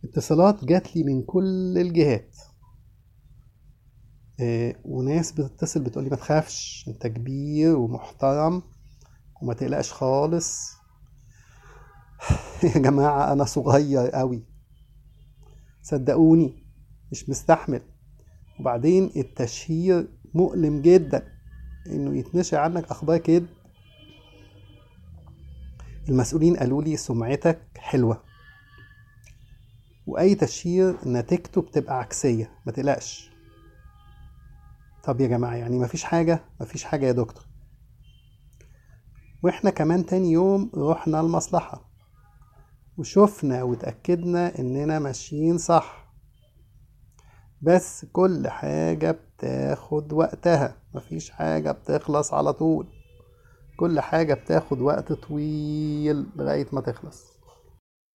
اتصالات جات لي من كل الجهات آه، وناس بتتصل بتقولي ما تخافش انت كبير ومحترم وما تقلقش خالص يا جماعة أنا صغير قوي صدقوني مش مستحمل وبعدين التشهير مؤلم جدا إنه يتنشر عنك أخبار كده المسؤولين قالوا لي سمعتك حلوة وأي تشهير نتيجته بتبقى عكسية ما تقلقش طب يا جماعة يعني مفيش حاجة مفيش حاجة يا دكتور واحنا كمان تاني يوم رحنا المصلحة وشفنا وتأكدنا إننا ماشيين صح بس كل حاجة بتاخد وقتها مفيش حاجة بتخلص على طول كل حاجة بتاخد وقت طويل لغاية ما تخلص